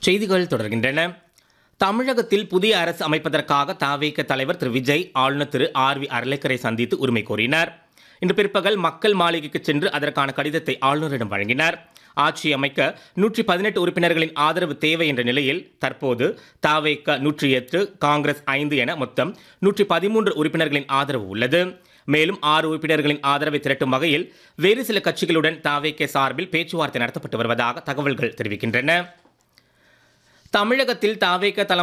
செய்திகள் தொடர்கின்றன தமிழகத்தில் புதிய அரசு அமைப்பதற்காக தாவேக தலைவர் திரு விஜய் ஆளுநர் திரு ஆர் வி அர்லேக்கரை சந்தித்து உரிமை கோரினார் இன்று பிற்பகல் மக்கள் மாளிகைக்கு சென்று அதற்கான கடிதத்தை ஆளுநரிடம் வழங்கினார் ஆட்சி அமைக்க நூற்றி பதினெட்டு உறுப்பினர்களின் ஆதரவு தேவை என்ற நிலையில் தற்போது தாவேக நூற்றி எட்டு காங்கிரஸ் ஐந்து என மொத்தம் நூற்றி பதிமூன்று உறுப்பினர்களின் ஆதரவு உள்ளது மேலும் ஆறு உறுப்பினர்களின் ஆதரவை திரட்டும் வகையில் வேறு சில கட்சிகளுடன் தாவேகே சார்பில் பேச்சுவார்த்தை நடத்தப்பட்டு வருவதாக தகவல்கள் தெரிவிக்கின்றன தமிழகத்தில் தாவேக தலம்